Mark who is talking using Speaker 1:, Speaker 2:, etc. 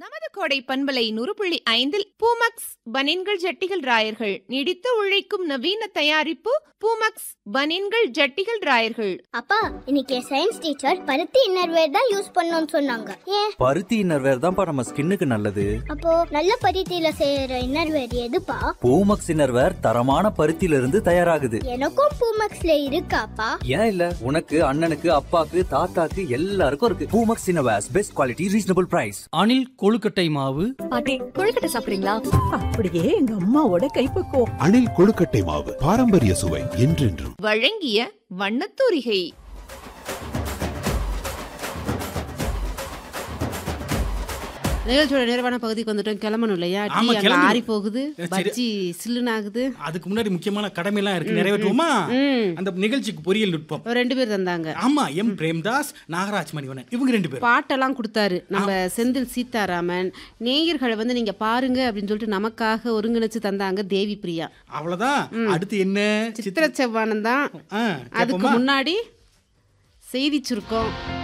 Speaker 1: நமது கோடை பண்பலை நூறு புள்ளி ஐந்தில் பூமக்ஸ் பனின்கள் ஜட்டிகள் ராயர்கள் நீடித்து உழைக்கும் நவீன தயாரிப்பு பூமக்ஸ் பனின்கள் ஜட்டிகள் ராயர்கள்
Speaker 2: அப்பா இன்னைக்கு சயின்ஸ் டீச்சர் பருத்தி இன்னர்வேர் தான் யூஸ் பண்ணணும்னு சொன்னாங்க ஏன்
Speaker 3: பருத்தி இன்னர்வேர் தான்ப்பா நம்ம ஸ்கின்னுக்கு நல்லது
Speaker 2: அப்போ நல்ல பருத்தியில செய்யற இன்னர்வேர் எதுப்பா
Speaker 3: பூமக்ஸ் இன்னர்வேர் தரமான பருத்தியில இருந்து தயாராகுது
Speaker 2: எனக்கும் பூமக்ஸ்ல இருக்காப்பா
Speaker 3: ஏன் இல்ல உனக்கு அண்ணனுக்கு அப்பாக்கு தாத்தாக்கு எல்லாருக்கும் இருக்கு Poomex innerwears best quality reasonable price
Speaker 4: Anil கொழுக்கட்டை மாவு
Speaker 5: பாட்டி கொழுக்கட்டை சாப்பிடுறீங்களா
Speaker 6: அப்படியே எங்க அம்மாவோட கைப்பக்குவம்
Speaker 7: அணில் கொழுக்கட்டை மாவு பாரம்பரிய சுவை என்றென்றும்
Speaker 1: வழங்கிய வண்ணத்தூரிகை
Speaker 8: நிகழ்ச்சியோட நிறைவான பகுதிக்கு வந்துட்டோம் கிளம்பணும் இல்லையா டீ
Speaker 9: ஆமா,
Speaker 8: அங்க
Speaker 9: கிளம்பணும்.
Speaker 8: ஆறி போகுது
Speaker 9: சரி.
Speaker 8: பஜ்ஜி சில்லுன்னு ஆகுது
Speaker 9: அதுக்கு முன்னாடி முக்கியமான கடமைலாம் இருக்கு நிறைவேற்றுவோமா
Speaker 8: ம்.
Speaker 9: அந்த நிகழ்ச்சிக்கு பொறியியல் நுட்பம்
Speaker 8: ஒரு ரெண்டு பேர் தந்தாங்க
Speaker 9: ஆமா எம் பிரேம்தாஸ் நாகராஜ் மணிவனன் இவங்க ரெண்டு பேரும்
Speaker 8: பாட்டெல்லாம் கொடுத்தாரு நம்ம செந்தில் சீதாராமன் நேயர்களை வந்து நீங்க பாருங்க அப்படின்னு சொல்லிட்டு நமக்காக ஒருங்கிணைச்சு தந்தாங்க தேவி பிரியா
Speaker 9: அவ்வளவுதான் அடுத்து என்ன
Speaker 8: சித்திர செவ்வானம் தான்
Speaker 9: ஆ,
Speaker 8: அதுக்கு
Speaker 9: கேட்போமா?
Speaker 8: முன்னாடி செய்தி சுருக்கம்